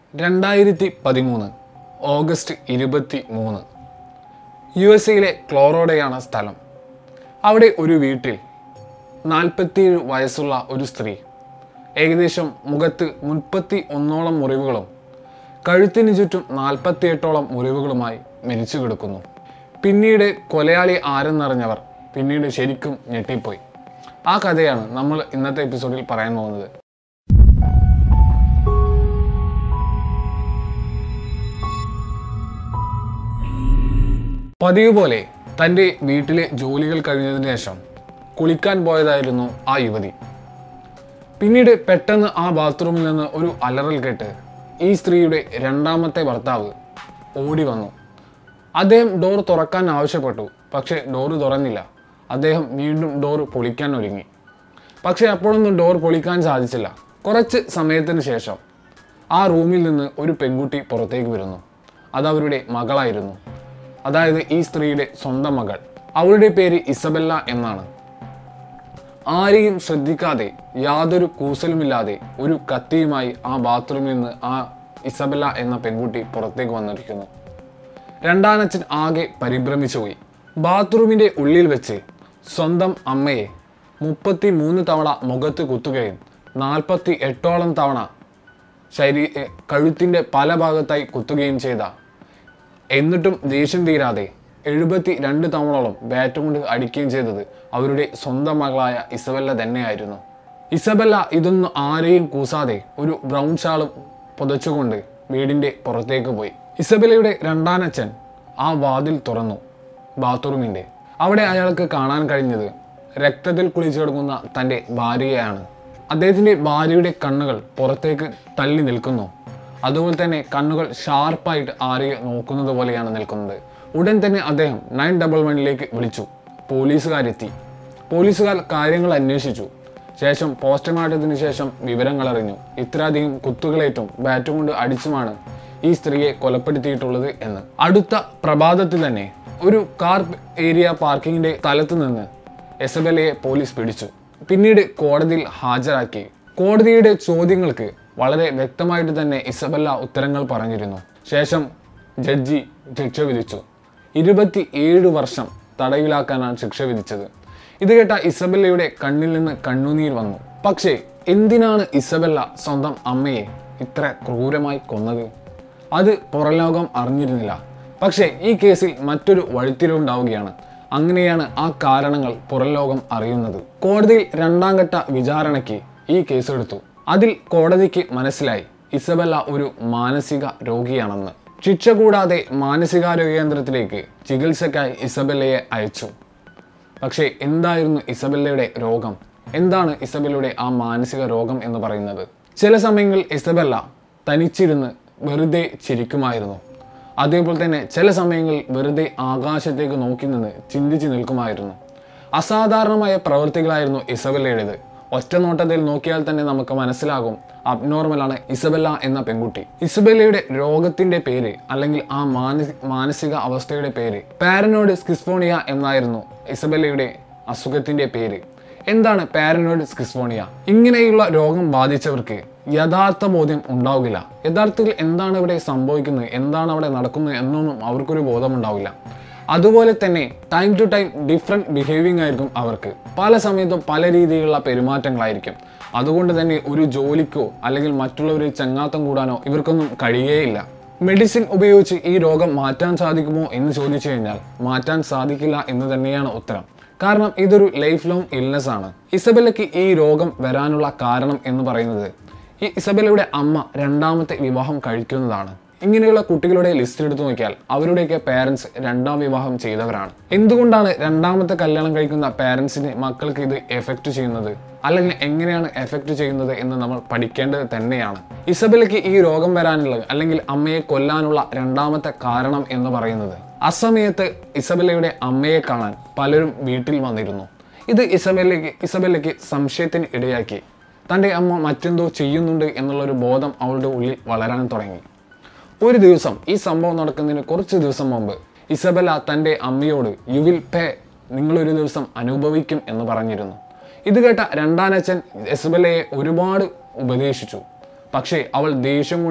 രണ്ടായിരത്തി പതിമൂന്ന് ഓഗസ്റ്റ് ഇരുപത്തി മൂന്ന് യു എസ് എയിലെ ക്ലോറോഡയാണ് സ്ഥലം അവിടെ ഒരു വീട്ടിൽ നാൽപ്പത്തിയേഴ് വയസ്സുള്ള ഒരു സ്ത്രീ ഏകദേശം മുഖത്ത് മുപ്പത്തി ഒന്നോളം മുറിവുകളും കഴുത്തിന് ചുറ്റും നാൽപ്പത്തിയെട്ടോളം മുറിവുകളുമായി മരിച്ചു കിടക്കുന്നു പിന്നീട് കൊലയാളി ആരെന്നറിഞ്ഞവർ പിന്നീട് ശരിക്കും ഞെട്ടിപ്പോയി ആ കഥയാണ് നമ്മൾ ഇന്നത്തെ എപ്പിസോഡിൽ പറയാൻ പോകുന്നത് പതിവ് പോലെ തൻ്റെ വീട്ടിലെ ജോലികൾ കഴിഞ്ഞതിന് ശേഷം കുളിക്കാൻ പോയതായിരുന്നു ആ യുവതി പിന്നീട് പെട്ടെന്ന് ആ ബാത്റൂമിൽ നിന്ന് ഒരു അലറൽ കേട്ട് ഈ സ്ത്രീയുടെ രണ്ടാമത്തെ ഭർത്താവ് ഓടി വന്നു അദ്ദേഹം ഡോർ തുറക്കാൻ ആവശ്യപ്പെട്ടു പക്ഷേ ഡോർ തുറന്നില്ല അദ്ദേഹം വീണ്ടും ഡോർ പൊളിക്കാൻ ഒരുങ്ങി പക്ഷേ അപ്പോഴൊന്നും ഡോർ പൊളിക്കാൻ സാധിച്ചില്ല കുറച്ച് സമയത്തിന് ശേഷം ആ റൂമിൽ നിന്ന് ഒരു പെൺകുട്ടി പുറത്തേക്ക് വരുന്നു അത് അവരുടെ മകളായിരുന്നു അതായത് ഈ സ്ത്രീയുടെ സ്വന്തം മകൾ അവളുടെ പേര് ഇസബെല്ല എന്നാണ് ആരെയും ശ്രദ്ധിക്കാതെ യാതൊരു കൂസലുമില്ലാതെ ഒരു കത്തിയുമായി ആ ബാത്റൂമിൽ നിന്ന് ആ ഇസബെല്ല എന്ന പെൺകുട്ടി പുറത്തേക്ക് വന്നിരിക്കുന്നു രണ്ടാനച്ഛൻ ആകെ പരിഭ്രമിച്ചു പോയി ബാത്റൂമിന്റെ ഉള്ളിൽ വെച്ച് സ്വന്തം അമ്മയെ മുപ്പത്തി മൂന്ന് തവണ മുഖത്ത് കുത്തുകയും നാൽപ്പത്തി എട്ടോളം തവണ ശരീ എ, കഴുത്തിന്റെ പല ഭാഗത്തായി കുത്തുകയും ചെയ്ത എന്നിട്ടും ദേഷ്യം തീരാതെ എഴുപത്തി രണ്ട് തവണയോളം ബാറ്റ് കൊണ്ട് അടിക്കുകയും ചെയ്തത് അവരുടെ സ്വന്തം മകളായ ഇസബെല്ല തന്നെയായിരുന്നു ഇസബെല്ല ഇതൊന്നും ആരെയും കൂസാതെ ഒരു ബ്രൗൺ ഷാളും പുതച്ചുകൊണ്ട് വീടിന്റെ പുറത്തേക്ക് പോയി ഇസബെല്ലയുടെ രണ്ടാനച്ഛൻ ആ വാതിൽ തുറന്നു ബാത്റൂമിന്റെ അവിടെ അയാൾക്ക് കാണാൻ കഴിഞ്ഞത് രക്തത്തിൽ കുളിച്ചു കിടക്കുന്ന തൻ്റെ ഭാര്യയാണ് അദ്ദേഹത്തിൻ്റെ ഭാര്യയുടെ കണ്ണുകൾ പുറത്തേക്ക് തള്ളി നിൽക്കുന്നു അതുപോലെ തന്നെ കണ്ണുകൾ ഷാർപ്പായിട്ട് ആരെയോ നോക്കുന്നത് പോലെയാണ് നിൽക്കുന്നത് ഉടൻ തന്നെ അദ്ദേഹം നയൻ ഡബിൾ വണ്ണിലേക്ക് വിളിച്ചു പോലീസുകാരെത്തി പോലീസുകാർ കാര്യങ്ങൾ അന്വേഷിച്ചു ശേഷം പോസ്റ്റ്മോർട്ടത്തിന് ശേഷം വിവരങ്ങൾ അറിഞ്ഞു ഇത്രയധികം കുത്തുകളേറ്റും ബാറ്റ് കൊണ്ട് അടിച്ചുമാണ് ഈ സ്ത്രീയെ കൊലപ്പെടുത്തിയിട്ടുള്ളത് എന്ന് അടുത്ത പ്രഭാതത്തിൽ തന്നെ ഒരു കാർ ഏരിയ പാർക്കിങ്ങിന്റെ സ്ഥലത്ത് നിന്ന് എസബെലയെ പോലീസ് പിടിച്ചു പിന്നീട് കോടതിയിൽ ഹാജരാക്കി കോടതിയുടെ ചോദ്യങ്ങൾക്ക് വളരെ വ്യക്തമായിട്ട് തന്നെ ഇസബെല്ല ഉത്തരങ്ങൾ പറഞ്ഞിരുന്നു ശേഷം ജഡ്ജി ശിക്ഷ വിധിച്ചു ഇരുപത്തി ഏഴ് വർഷം തടവിലാക്കാനാണ് ശിക്ഷ വിധിച്ചത് ഇത് കേട്ട ഇസബെല്ലയുടെ കണ്ണിൽ നിന്ന് കണ്ണുനീർ വന്നു പക്ഷേ എന്തിനാണ് ഇസബെല്ല സ്വന്തം അമ്മയെ ഇത്ര ക്രൂരമായി കൊന്നത് അത് പുറംലോകം അറിഞ്ഞിരുന്നില്ല പക്ഷേ ഈ കേസിൽ മറ്റൊരു വഴിത്തിരിവുണ്ടാവുകയാണ് അങ്ങനെയാണ് ആ കാരണങ്ങൾ പുറംലോകം അറിയുന്നത് കോടതിയിൽ രണ്ടാം ഘട്ട വിചാരണയ്ക്ക് ഈ കേസെടുത്തു അതിൽ കോടതിക്ക് മനസ്സിലായി ഇസബെല്ല ഒരു മാനസിക രോഗിയാണെന്ന് ശിക്ഷ കൂടാതെ മാനസികാരോഗ്യ കേന്ദ്രത്തിലേക്ക് ചികിത്സക്കായി ഇസബെല്ലയെ അയച്ചു പക്ഷേ എന്തായിരുന്നു ഇസബെല്ലയുടെ രോഗം എന്താണ് ഇസബെല്ലയുടെ ആ മാനസിക രോഗം എന്ന് പറയുന്നത് ചില സമയങ്ങളിൽ ഇസബെല്ല തനിച്ചിരുന്ന് വെറുതെ ചിരിക്കുമായിരുന്നു അതേപോലെ തന്നെ ചില സമയങ്ങളിൽ വെറുതെ ആകാശത്തേക്ക് നോക്കി നിന്ന് ചിന്തിച്ച് നിൽക്കുമായിരുന്നു അസാധാരണമായ പ്രവൃത്തികളായിരുന്നു ഇസബെല്ലയുടേത് ഒറ്റ നോട്ടത്തിൽ നോക്കിയാൽ തന്നെ നമുക്ക് മനസ്സിലാകും അബ്നോർമലാണ് ഇസബെല്ല എന്ന പെൺകുട്ടി ഇസബെല്ലയുടെ രോഗത്തിന്റെ പേര് അല്ലെങ്കിൽ ആ മാനസി മാനസിക അവസ്ഥയുടെ പേര് പാരനോഡ് സ്കിസ്ഫോണിയ എന്നായിരുന്നു ഇസബെല്ലയുടെ അസുഖത്തിന്റെ പേര് എന്താണ് പാരനോഡ് സ്കിസ്ഫോണിയ ഇങ്ങനെയുള്ള രോഗം ബാധിച്ചവർക്ക് യഥാർത്ഥ ബോധ്യം ഉണ്ടാവില്ല യഥാർത്ഥത്തിൽ എന്താണ് ഇവിടെ സംഭവിക്കുന്നത് എന്താണ് അവിടെ നടക്കുന്നത് എന്നൊന്നും അവർക്കൊരു ബോധമുണ്ടാവില്ല അതുപോലെ തന്നെ time to time different behaving ആയിരിക്കും അവർക്ക് പല സമയത്തും പല രീതിയിലുള്ള പെരുമാറ്റങ്ങളായിരിക്കും അതുകൊണ്ട് തന്നെ ഒരു ജോലിക്കോ അല്ലെങ്കിൽ മറ്റുള്ളവരെ ചങ്ങാത്തം കൂടാനോ ഇവർക്കൊന്നും കഴിയുകയില്ല മെഡിസിൻ ഉപയോഗിച്ച് ഈ രോഗം മാറ്റാൻ സാധിക്കുമോ എന്ന് ചോദിച്ചു കഴിഞ്ഞാൽ മാറ്റാൻ സാധിക്കില്ല എന്ന് തന്നെയാണ് ഉത്തരം കാരണം ഇതൊരു ലൈഫ് ലോങ് ഇൽനെസ് ആണ് ഇസബെല്ലയ്ക്ക് ഈ രോഗം വരാനുള്ള കാരണം എന്ന് പറയുന്നത് ഈ ഇസബെല്ലയുടെ അമ്മ രണ്ടാമത്തെ വിവാഹം കഴിക്കുന്നതാണ് ഇങ്ങനെയുള്ള കുട്ടികളുടെ ലിസ്റ്റ് എടുത്തു നോക്കിയാൽ അവരുടെയൊക്കെ പേരൻസ് രണ്ടാം വിവാഹം ചെയ്തവരാണ് എന്തുകൊണ്ടാണ് രണ്ടാമത്തെ കല്യാണം കഴിക്കുന്ന പേരൻസിന് മക്കൾക്ക് ഇത് എഫക്റ്റ് ചെയ്യുന്നത് അല്ലെങ്കിൽ എങ്ങനെയാണ് എഫക്റ്റ് ചെയ്യുന്നത് എന്ന് നമ്മൾ പഠിക്കേണ്ടത് തന്നെയാണ് ഇസബെല്ലയ്ക്ക് ഈ രോഗം വരാനുള്ള അല്ലെങ്കിൽ അമ്മയെ കൊല്ലാനുള്ള രണ്ടാമത്തെ കാരണം എന്ന് പറയുന്നത് അസമയത്ത് ഇസബെല്ലയുടെ അമ്മയെ കാണാൻ പലരും വീട്ടിൽ വന്നിരുന്നു ഇത് ഇസബെല്ലയ്ക്ക് ഇസബെല്ലയ്ക്ക് സംശയത്തിന് ഇടയാക്കി തൻ്റെ അമ്മ മറ്റെന്തോ ചെയ്യുന്നുണ്ട് എന്നുള്ളൊരു ബോധം അവളുടെ ഉള്ളിൽ വളരാൻ തുടങ്ങി ഒരു ദിവസം ഈ സംഭവം നടക്കുന്നതിന് കുറച്ച് ദിവസം മുമ്പ് ഇസബല തൻ്റെ അമ്മയോട് യു വിൽ പേ നിങ്ങളൊരു ദിവസം അനുഭവിക്കും എന്ന് പറഞ്ഞിരുന്നു ഇത് കേട്ട രണ്ടാനച്ഛൻ ഇസബലയെ ഒരുപാട് ഉപദേശിച്ചു പക്ഷേ അവൾ ദേഷ്യം കൊണ്ട്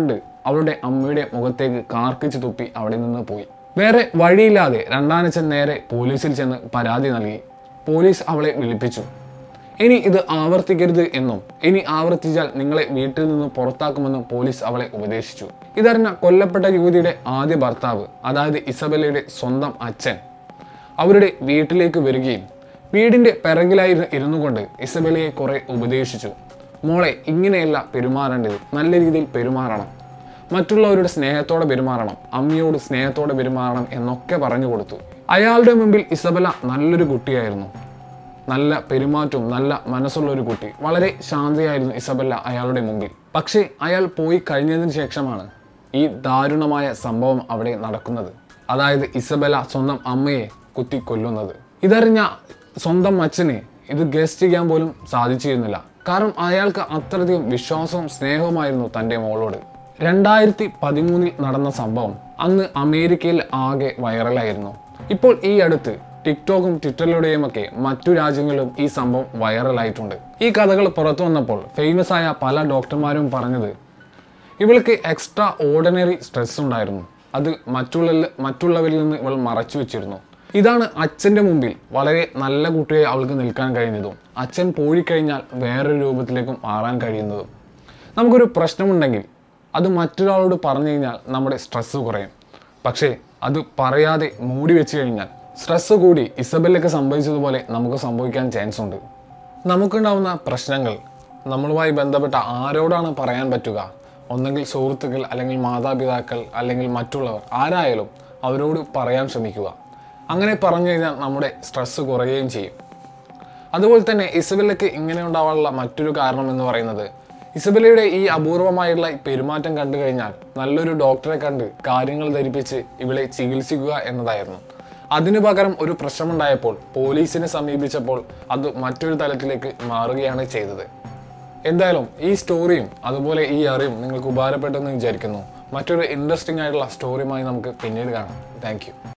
അവളുടെ അമ്മയുടെ മുഖത്തേക്ക് കാർക്കിച്ച് തുപ്പി അവിടെ നിന്ന് പോയി വേറെ വഴിയില്ലാതെ രണ്ടാനച്ഛൻ നേരെ പോലീസിൽ ചെന്ന് പരാതി നൽകി പോലീസ് അവളെ വിളിപ്പിച്ചു ഇനി ഇത് ആവർത്തിക്കരുത് എന്നും ഇനി ആവർത്തിച്ചാൽ നിങ്ങളെ വീട്ടിൽ നിന്ന് പുറത്താക്കുമെന്നും പോലീസ് അവളെ ഉപദേശിച്ചു ഇതറിഞ്ഞ കൊല്ലപ്പെട്ട യുവതിയുടെ ആദ്യ ഭർത്താവ് അതായത് ഇസബലയുടെ സ്വന്തം അച്ഛൻ അവരുടെ വീട്ടിലേക്ക് വരികയും വീടിന്റെ പിറകിലായി ഇരുന്നു കൊണ്ട് ഇസബലയെ കുറെ ഉപദേശിച്ചു മോളെ ഇങ്ങനെയല്ല പെരുമാറേണ്ടത് നല്ല രീതിയിൽ പെരുമാറണം മറ്റുള്ളവരുടെ സ്നേഹത്തോടെ പെരുമാറണം അമ്മയോട് സ്നേഹത്തോടെ പെരുമാറണം എന്നൊക്കെ പറഞ്ഞു കൊടുത്തു അയാളുടെ മുമ്പിൽ ഇസബല നല്ലൊരു കുട്ടിയായിരുന്നു നല്ല പെരുമാറ്റവും നല്ല മനസ്സുള്ള ഒരു കുട്ടി വളരെ ശാന്തയായിരുന്നു ഇസബല്ല അയാളുടെ മുമ്പിൽ പക്ഷേ അയാൾ പോയി കഴിഞ്ഞതിന് ശേഷമാണ് ഈ ദാരുണമായ സംഭവം അവിടെ നടക്കുന്നത് അതായത് ഇസബല സ്വന്തം അമ്മയെ കുത്തി കൊല്ലുന്നത് ഇതറിഞ്ഞ സ്വന്തം അച്ഛന് ഇത് ഗസ്റ്റ് ചെയ്യാൻ പോലും സാധിച്ചിരുന്നില്ല കാരണം അയാൾക്ക് അത്രയധികം വിശ്വാസവും സ്നേഹവുമായിരുന്നു തൻ്റെ മോളോട് രണ്ടായിരത്തി പതിമൂന്നിൽ നടന്ന സംഭവം അന്ന് അമേരിക്കയിൽ ആകെ വൈറലായിരുന്നു ഇപ്പോൾ ഈ അടുത്ത് ടിക്ടോക്കും ട്വിറ്ററിലൂടെയും ഒക്കെ മറ്റു രാജ്യങ്ങളിലും ഈ സംഭവം വൈറലായിട്ടുണ്ട് ഈ കഥകൾ പുറത്തു വന്നപ്പോൾ ഫേമസ് ആയ പല ഡോക്ടർമാരും പറഞ്ഞത് ഇവൾക്ക് എക്സ്ട്രാ ഓർഡിനറി സ്ട്രെസ് ഉണ്ടായിരുന്നു അത് മറ്റുള്ള മറ്റുള്ളവരിൽ നിന്ന് ഇവൾ മറച്ചു വെച്ചിരുന്നു ഇതാണ് അച്ഛൻ്റെ മുമ്പിൽ വളരെ നല്ല കുട്ടിയെ അവൾക്ക് നിൽക്കാൻ കഴിഞ്ഞതും അച്ഛൻ പോയിക്കഴിഞ്ഞാൽ വേറൊരു രൂപത്തിലേക്കും മാറാൻ കഴിയുന്നതും നമുക്കൊരു പ്രശ്നമുണ്ടെങ്കിൽ അത് മറ്റൊരാളോട് പറഞ്ഞു കഴിഞ്ഞാൽ നമ്മുടെ സ്ട്രെസ്സ് കുറയും പക്ഷേ അത് പറയാതെ മൂടി വെച്ച് കഴിഞ്ഞാൽ സ്ട്രെസ്സ് കൂടി ഇസബല്ലയ്ക്ക് സംഭവിച്ചതുപോലെ നമുക്ക് സംഭവിക്കാൻ ചാൻസ് ഉണ്ട് നമുക്കുണ്ടാവുന്ന പ്രശ്നങ്ങൾ നമ്മളുമായി ബന്ധപ്പെട്ട ആരോടാണ് പറയാൻ പറ്റുക ഒന്നെങ്കിൽ സുഹൃത്തുക്കൾ അല്ലെങ്കിൽ മാതാപിതാക്കൾ അല്ലെങ്കിൽ മറ്റുള്ളവർ ആരായാലും അവരോട് പറയാൻ ശ്രമിക്കുക അങ്ങനെ പറഞ്ഞു കഴിഞ്ഞാൽ നമ്മുടെ സ്ട്രെസ്സ് കുറയുകയും ചെയ്യും അതുപോലെ തന്നെ ഇസബല്ലയ്ക്ക് ഇങ്ങനെ ഉണ്ടാവാനുള്ള മറ്റൊരു കാരണം എന്ന് പറയുന്നത് ഇസബല്ലയുടെ ഈ അപൂർവമായുള്ള ഈ പെരുമാറ്റം കണ്ടു കഴിഞ്ഞാൽ നല്ലൊരു ഡോക്ടറെ കണ്ട് കാര്യങ്ങൾ ധരിപ്പിച്ച് ഇവളെ ചികിത്സിക്കുക എന്നതായിരുന്നു അതിനു പകരം ഒരു പ്രശ്നമുണ്ടായപ്പോൾ പോലീസിനെ സമീപിച്ചപ്പോൾ അത് മറ്റൊരു തലത്തിലേക്ക് മാറുകയാണ് ചെയ്തത് എന്തായാലും ഈ സ്റ്റോറിയും അതുപോലെ ഈ അറിവും നിങ്ങൾക്ക് ഉപകാരപ്പെട്ടെന്ന് വിചാരിക്കുന്നു മറ്റൊരു ഇൻട്രസ്റ്റിംഗ് ആയിട്ടുള്ള സ്റ്റോറിയുമായി നമുക്ക് പിന്നീട് കാണാം താങ്ക്